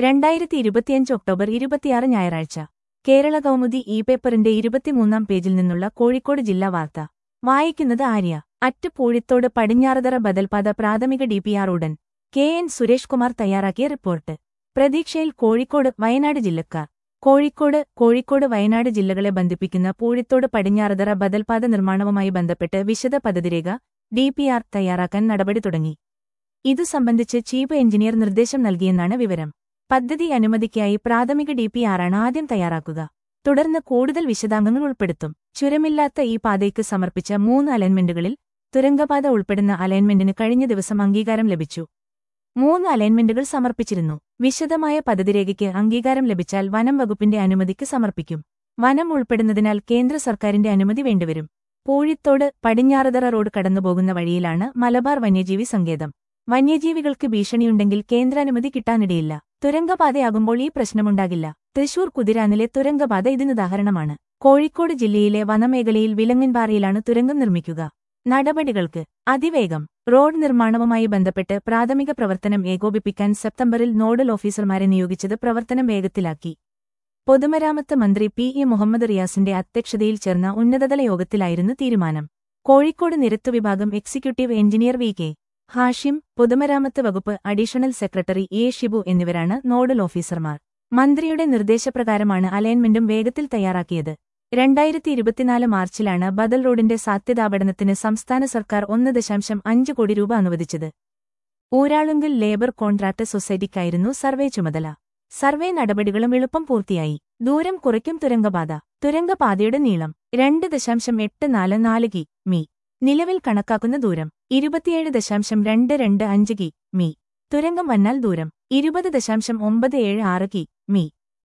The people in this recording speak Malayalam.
രണ്ടായിരത്തി ഇരുപത്തിയഞ്ച് ഒക്ടോബർ ഇരുപത്തിയാറ് ഞായറാഴ്ച കേരള കൗമുദി ഇ പേപ്പറിന്റെ ഇരുപത്തിമൂന്നാം പേജിൽ നിന്നുള്ള കോഴിക്കോട് ജില്ലാ വാർത്ത വായിക്കുന്നത് ആര്യ അറ്റ് പൂഴിത്തോട് പടിഞ്ഞാറതറ ബദൽപാത പ്രാഥമിക ഡിപിആർ ഉടൻ കെ എൻ സുരേഷ് കുമാർ തയ്യാറാക്കിയ റിപ്പോർട്ട് പ്രതീക്ഷയിൽ കോഴിക്കോട് വയനാട് ജില്ലക്കാർ കോഴിക്കോട് കോഴിക്കോട് വയനാട് ജില്ലകളെ ബന്ധിപ്പിക്കുന്ന പൂഴിത്തോട് പടിഞ്ഞാറതറ ബദൽപാത നിർമ്മാണവുമായി ബന്ധപ്പെട്ട് വിശദ പദ്ധതിരേഖ ഡിപിആർ തയ്യാറാക്കാൻ നടപടി തുടങ്ങി ഇതു സംബന്ധിച്ച് ചീഫ് എഞ്ചിനീയർ നിർദ്ദേശം നൽകിയെന്നാണ് വിവരം പദ്ധതി അനുമതിക്കായി പ്രാഥമിക ഡിപിആറാണ് ആദ്യം തയ്യാറാക്കുക തുടർന്ന് കൂടുതൽ വിശദാംഗങ്ങൾ ഉൾപ്പെടുത്തും ചുരമില്ലാത്ത ഈ പാതയ്ക്ക് സമർപ്പിച്ച മൂന്ന് അലൈൻമെന്റുകളിൽ തുരങ്കപാത ഉൾപ്പെടുന്ന അലൈൻമെന്റിന് കഴിഞ്ഞ ദിവസം അംഗീകാരം ലഭിച്ചു മൂന്ന് അലൈൻമെന്റുകൾ സമർപ്പിച്ചിരുന്നു വിശദമായ പദ്ധതിരേഖയ്ക്ക് അംഗീകാരം ലഭിച്ചാൽ വനം വകുപ്പിന്റെ അനുമതിക്ക് സമർപ്പിക്കും വനം ഉൾപ്പെടുന്നതിനാൽ കേന്ദ്ര സർക്കാരിന്റെ അനുമതി വേണ്ടിവരും പൂഴിത്തോട് പടിഞ്ഞാറതറ റോഡ് കടന്നുപോകുന്ന വഴിയിലാണ് മലബാർ വന്യജീവി സങ്കേതം വന്യജീവികൾക്ക് ഭീഷണിയുണ്ടെങ്കിൽ കേന്ദ്രാനുമതി കിട്ടാനിടയില്ല തുരങ്കപാതയാകുമ്പോൾ ഈ പ്രശ്നമുണ്ടാകില്ല തൃശൂർ കുതിരാനിലെ തുരങ്കപാത ഇതിനുദാഹരണമാണ് കോഴിക്കോട് ജില്ലയിലെ വനമേഖലയിൽ വിലങ്ങൻപാറയിലാണ് തുരങ്കം നിർമ്മിക്കുക നടപടികൾക്ക് അതിവേഗം റോഡ് നിർമ്മാണവുമായി ബന്ധപ്പെട്ട് പ്രാഥമിക പ്രവർത്തനം ഏകോപിപ്പിക്കാൻ സെപ്റ്റംബറിൽ നോഡൽ ഓഫീസർമാരെ നിയോഗിച്ചത് പ്രവർത്തനം വേഗത്തിലാക്കി പൊതുമരാമത്ത് മന്ത്രി പി ഇ മുഹമ്മദ് റിയാസിന്റെ അധ്യക്ഷതയിൽ ചേർന്ന ഉന്നതതല യോഗത്തിലായിരുന്നു തീരുമാനം കോഴിക്കോട് നിരത്തുവിഭാഗം executive engineer V K Hashim പൊതുമരാമത്ത് വകുപ്പ് അഡീഷണൽ സെക്രട്ടറി എ ഷിബു എന്നിവരാണ് നോഡൽ ഓഫീസർമാർ മന്ത്രിയുടെ നിർദ്ദേശപ്രകാരമാണ് അലൈൻമെന്റും വേഗത്തിൽ തയ്യാറാക്കിയത് രണ്ടായിരത്തി ഇരുപത്തിനാല് മാർച്ചിലാണ് ബദൽ റോഡിന്റെ സാധ്യതാപഠനത്തിന് സംസ്ഥാന സർക്കാർ ഒന്ന് ദശാംശം അഞ്ച് കോടി രൂപ അനുവദിച്ചത് ഊരാളുങ്കൽ ലേബർ കോൺട്രാക്ട് സൊസൈറ്റിക്കായിരുന്നു സർവേ ചുമതല സർവേ നടപടികളും എളുപ്പം പൂർത്തിയായി ദൂരം കുറയ്ക്കും തുരങ്കപാത തുരങ്കപാതയുടെ നീളം രണ്ട് ദശാംശം എട്ട് നാല് നാല് കി മീ നിലവിൽ കണക്കാക്കുന്ന ദൂരം ഇരുപത്തിയേഴ് ദശാംശം രണ്ട് രണ്ട് അഞ്ച് കി മീ തുരങ്കം വന്നാൽ ദൂരം ഇരുപത് ദശാംശം ഒമ്പത് ഏഴ് ആറ് കി മീ